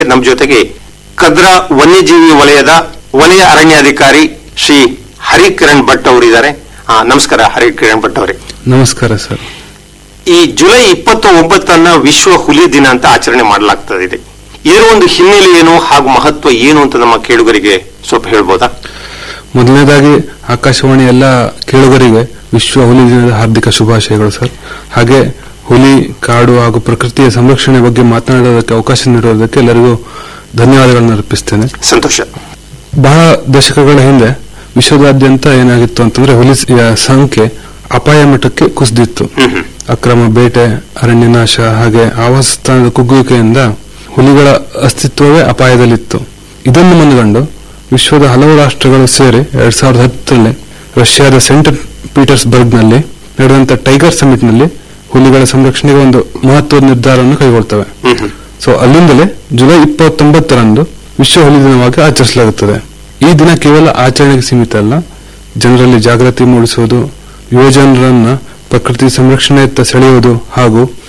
ನಮ್ಮ ಜೊತೆಗೆ ಕದ್ರಾ ವನ್ಯಜೀವಿ ವಲಯದ ವಲಯ ಅರಣ್ಯಾಧಿಕಾರಿ ಶ್ರೀ ಹರಿಕಿರಣ್ ಭಟ್ ಅವರಿದ್ದಾರೆ ಆ, ನಮಸ್ಕಾರ ಹರಿಕಿರಣ್ ಭಟ್ ಅವರೇ ನಮಸ್ಕಾರ ಸರ್ ಈ ಜುಲೈ ಇಪ್ಪತ್ತ ಒಂಬತ್ತನ್ನ ವಿಶ್ವ ಹುಲಿ ದಿನ ಅಂತ ಆಚರಣೆ ಮಾಡಲಾಗ್ತದೆ ಇದೆ ಇದರ ಒಂದು ಹಿನ್ನೆಲೆ ಏನು ಹಾಗೂ ಮಹತ್ವ ಏನು ಅಂತ ನಮ್ಮ ಕೇಳುಗರಿಗೆ ಸ್ವಲ್ಪ ಹೇಳ್ಬೋದಾ ಮೊದಲನೇದಾಗಿ ಆಕಾಶವಾಣಿ ಎಲ್ಲ ಕೇಳುಗರಿಗೆ ವಿಶ್ವ ಹುಲಿ ದಿನದ ಹಾರ್ದಿಕ ಶುಭಾಶಯಗಳು ಸರ್ ಹಾಗೆ ಹುಲಿ ಕಾಡು ಹಾಗೂ ಪ್ರಕೃತಿಯ ಸಂರಕ್ಷಣೆ ಬಗ್ಗೆ ಮಾತನಾಡೋದಕ್ಕೆ ಅವಕಾಶ ನೀಡುವುದಕ್ಕೆ ಎಲ್ಲರಿಗೂ ಧನ್ಯವಾದಗಳನ್ನು ಅರ್ಪಿಸ್ತೇನೆ ಸಂತೋಷ ಬಹಳ ದಶಕಗಳ ಹಿಂದೆ ವಿಶ್ವದಾದ್ಯಂತ ಏನಾಗಿತ್ತು ಅಂತಂದ್ರೆ ಹುಲಿ ಯ ಸಂಖ್ಯೆ ಅಪಾಯ ಮಟ್ಟಕ್ಕೆ ಕುಸಿದಿತ್ತು ಹ್ಮ್ ಹ್ಮ್. ಅಕ್ರಮ ಬೇಟೆ ಅರಣ್ಯನಾಶ ಹಾಗೆ ಆವಾಸ ಸ್ಥಾನದ ಕುಗ್ಗುವಿಕೆಯಿಂದ ಹುಲಿಗಳ ಅಸ್ತಿತ್ವವೇ ಅಪಾಯದಲ್ಲಿತ್ತು ಇದನ್ನು ಮನಗಂಡು ವಿಶ್ವದ ಹಲವು ರಾಷ್ಟ್ರಗಳು ಸೇರಿ ಎರಡ್ ಸಾವಿರದ ಹತ್ತರಲ್ಲಿ ರಷ್ಯಾದ ಸೆಂಟ್ ಪೀಟರ್ಸ್ಬರ್ಗ್ನಲ್ಲಿ ನಡೆದಂತ ಟೈಗರ್ ಸಮಿಟ್ನಲ್ಲಿ ಹುಲಿಗಳ ಸಂರಕ್ಷಣೆಗೆ ಒಂದು ಮಹತ್ವದ ನಿರ್ಧಾರವನ್ನು ಕೈಗೊಳ್ತವೆ ಹ್ಮ್ ಹ್ಮ್. ಸೊ ಅಲ್ಲಿಂದಲೇ ಜುಲೈ ಇಪ್ಪತ್ತೊಂಬತ್ತರಂದು ವಿಶ್ವ ಹುಲಿ ದಿನವಾಗಿ ಆಚರಿಸಲಾಗುತ್ತದೆ ಈ ದಿನ ಕೇವಲ ಆಚರಣೆಗೆ ಸೀಮಿತ ಅಲ್ಲ ಜನರಲ್ಲಿ ಜಾಗೃತಿ ಮೂಡಿಸುವುದು ಯುವಜನರನ್ನ ಪ್ರಕೃತಿ ಸಂರಕ್ಷಣೆಯತ್ತ ಸೆಳೆಯುವುದು ಹಾಗೂ